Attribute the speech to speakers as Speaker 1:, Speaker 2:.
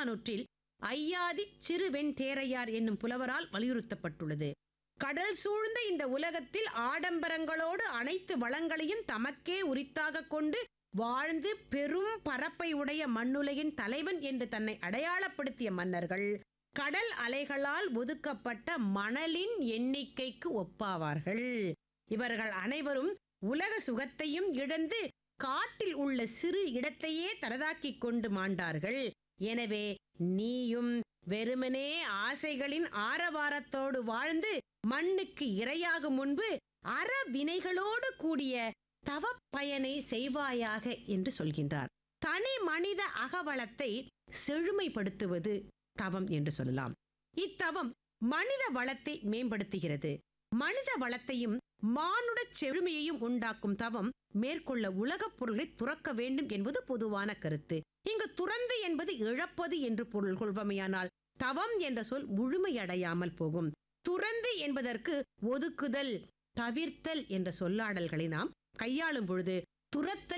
Speaker 1: புறநானூற்றில் ஐயாதி சிறுவெண் தேரையார் என்னும் புலவரால் வலியுறுத்தப்பட்டுள்ளது கடல் சூழ்ந்த இந்த உலகத்தில் ஆடம்பரங்களோடு அனைத்து வளங்களையும் தமக்கே உரித்தாக கொண்டு வாழ்ந்து பெரும் பரப்பை உடைய மண்ணுலகின் தலைவன் என்று தன்னை அடையாளப்படுத்திய மன்னர்கள் கடல் அலைகளால் ஒதுக்கப்பட்ட மணலின் எண்ணிக்கைக்கு ஒப்பாவார்கள் இவர்கள் அனைவரும் உலக சுகத்தையும் இழந்து காட்டில் உள்ள சிறு இடத்தையே தனதாக்கிக் கொண்டு மாண்டார்கள் எனவே நீயும் வெறுமனே ஆசைகளின் ஆரவாரத்தோடு வாழ்ந்து மண்ணுக்கு இரையாகும் முன்பு அற வினைகளோடு கூடிய தவப்பயனை செய்வாயாக என்று சொல்கின்றார் தனி மனித அகவளத்தை செழுமைப்படுத்துவது தவம் என்று சொல்லலாம் இத்தவம் மனித வளத்தை மேம்படுத்துகிறது மனித வளத்தையும் மானுட செழுமையையும் உண்டாக்கும் தவம் மேற்கொள்ள உலகப் பொருளை துறக்க வேண்டும் என்பது பொதுவான கருத்து இங்கு துறந்து என்பது இழப்பது என்று பொருள் கொள்வமையானால் தவம் என்ற சொல் முழுமையடையாமல் போகும் துறந்து என்பதற்கு ஒதுக்குதல் தவிர்த்தல் என்ற சொல்லாடல்களை நாம் கையாளும் பொழுது துரத்தல்